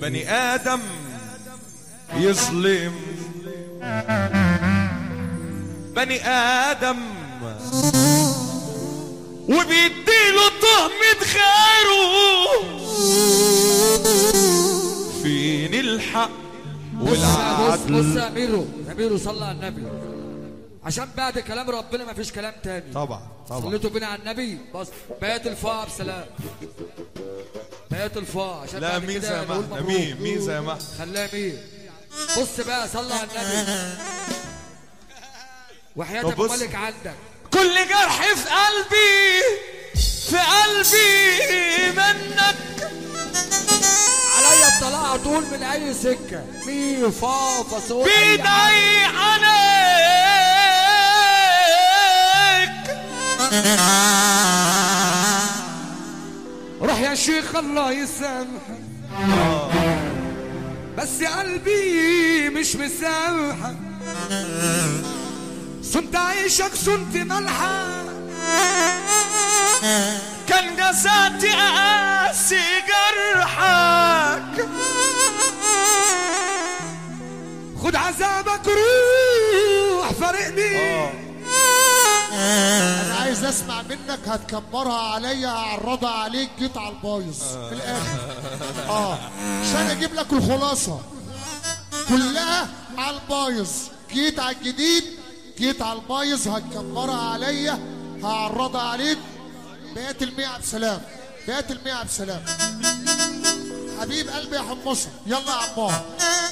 بني آدم يظلم بني آدم وبيديله تهمة غيره فين الحق بص بص بص والعدل يا اميرو يا اميرو صلى على النبي عشان بعد كلام ربنا مفيش كلام تاني طبعا طبعا صليتوا بينا على النبي بس بيات الفاء بسلام بيات الفاء عشان لا بعد ميزة كده يا نقول محنا مبروك. مين ميزة يا محنا خليها مين بص بقى صلى على النبي وحياة طب ابو بص. ملك عندك كل جرح في قلبي في قلبي منك عليا الطلاع طول من اي سكه مي فا فصول بيدعي عليك روح يا شيخ الله يسامحك بس قلبي مش مسامحك صنت عيشك صنت ملحق كان جساتي اقاسي جرحك خد عذابك روح فارقني انا عايز اسمع منك هتكبرها عليا هعرضها عليك جيت على البايظ في الاخر اه عشان اجيب لك الخلاصه كلها على البايظ جيت على الجديد جيت على البايظ هتكبرها عليا هعرضها عليك بقيت المية بسلام بقيت المية بسلام حبيب قلبي يا حمصه يلا يا عمار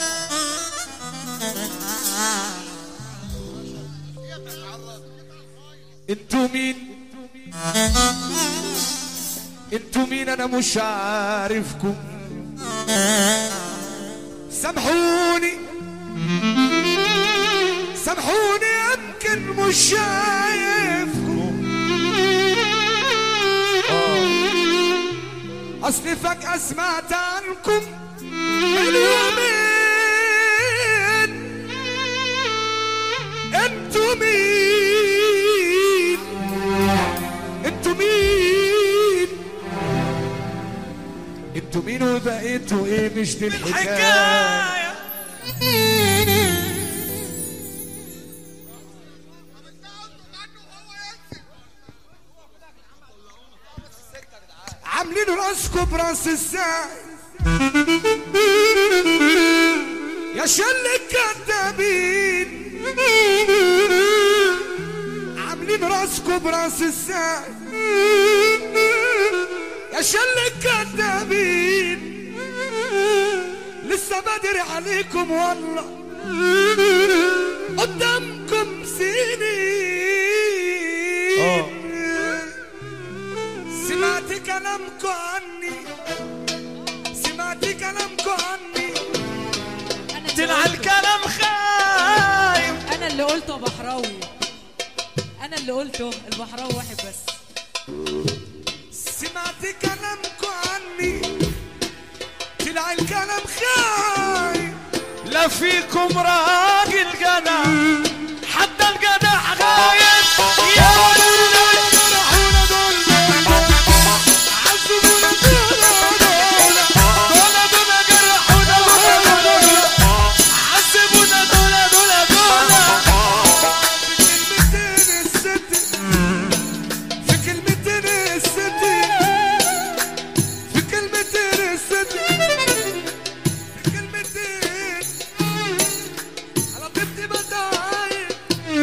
انتوا مين انتوا مين انا مش عارفكم سامحوني سامحوني يمكن مش شايفكم اصلي فجأة سمعت عنكم من يومين انتوا مين انتوا مين انتوا مين وبقيتوا ايه مش دي الحكايه حكاية عاملين راسكم براس الساعي يا شل الكدابين عاملين راسكم براس الساعي يا شل الكدابين لسه بدري عليكم والله قدامكم سنين سمعت كلامكم عني سمعت كلامكم عني انا اللي طلع قلته. الكلام خايب انا اللي قلته بحراوي انا اللي قلته البحراوي واحد بس سمعت كلامكم عني طلع الكلام خايب لا فيكم راجل جدع حتى الجدع غايب يا ولد الجرحونة دول دول دول عذبونا دول دول دول دول جرحونا دول دول عذبونا دول دول دول في كلمتين الست في كلمتين الست في كلمتين الست في كلمتين على طيبتي بدايق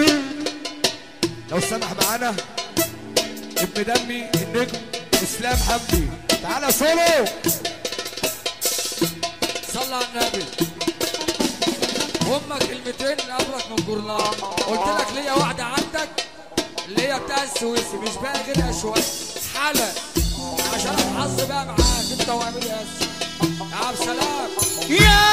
لو سمح معانا ابن دمي النجم اسلام حمدي تعالى سولو صلى على النبي هما كلمتين ابرك من جورنال قلت لك ليا واحده عندك اللي هي بتاع السويسي مش باقي غير اشواق حلا عشان الحظ بقى معاك انت وامير ياسر يا عبد السلام يا